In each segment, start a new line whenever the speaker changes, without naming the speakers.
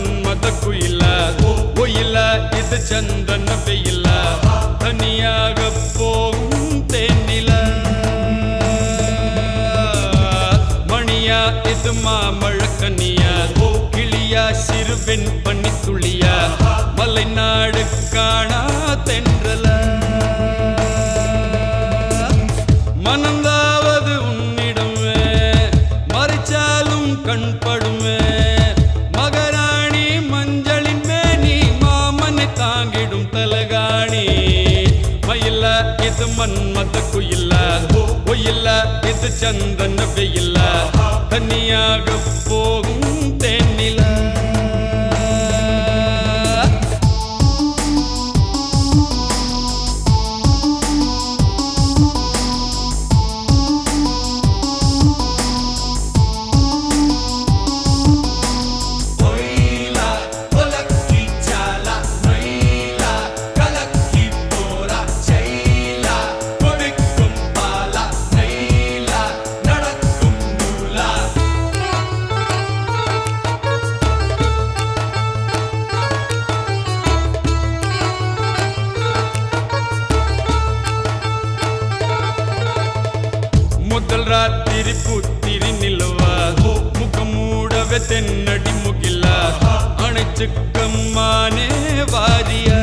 மன்மத குயில ஒயில இது சந்தன வெயில தனியாக போகும் தேனில மணியா இது மாமழக்கனியா கிளியா சிறுவெண் பண்ணி துளியா மலை நாடு காணா தென்றல மனந்தாவது உன்னிடமே மறைச்சாலும் கண்படுமே மகராணி மஞ்சளின் மேனி மாமனை தாங்கிடும் தலகாணி மயில இது மன்மத குயில ஒயில இது சந்தன வெயில தனியாக போகும் தேனில
Oila, olakki chala, maila, kalakki pora, chaila, கொடிக்கும் Bala, நைலா, நடக்கும் நூலா.
முதல் ராத்திரி புத்திரி நிலவா முகம் மூடவே தென்னடி முகில அணைச்சுக்கம்மானே வாரியா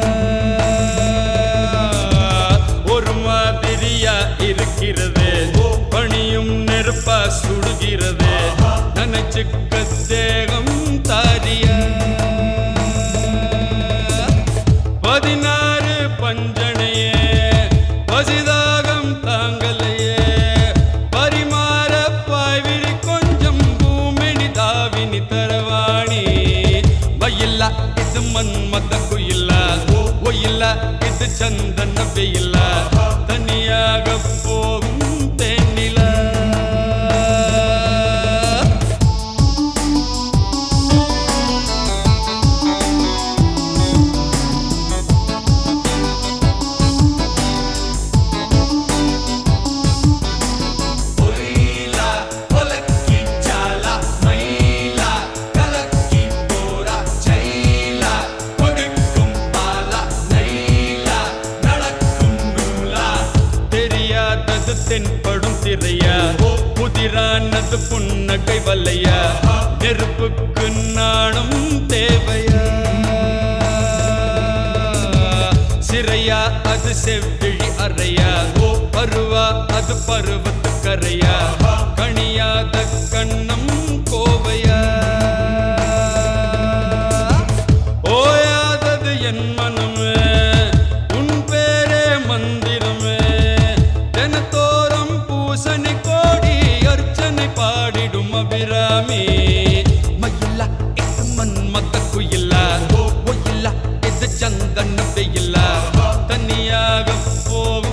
ஒரு மாதிரியா இருக்கிறது பணியும் நெருப்பா சுடுகிறது நினைச்சுக்க தேகம் தாரியா பதினாறு பஞ்சனையே பசிதாகம் தாங்கலையே பரிமாற பாய்விரி கொஞ்சம் பூமினி தாவினி தரவாணி வயில்ல இது மன்மத குயில்ல ஒயில்ல இது சந்தன வெயில்ல தனியாக போகும் தேனில
Oila, olakki chala, maila, kalakki pora, chaila, கொடிக்கும் Bala, நைலா, நடக்கும் நூலா.
தெரியாதது தென்படும் திரையா புதிரானது புன்னகை வல்லையா நெருப்புக்கு நாணம் தேவையா சிறையா அது செவ்விழி அறையா பருவா அது பருவத்து கரையா கணியாத கண்ணம் கோவையா ஓயாதது என் மனமே உன் பேரே மந்திரமே தினத்தோறும் பூசணி கோடி அர்ச்சனை பாடிடும் அபிராமி மயிலா இது மன்மத குயிலா ஒயிலா இது சந்தன வெயிலா தனியாக போகும்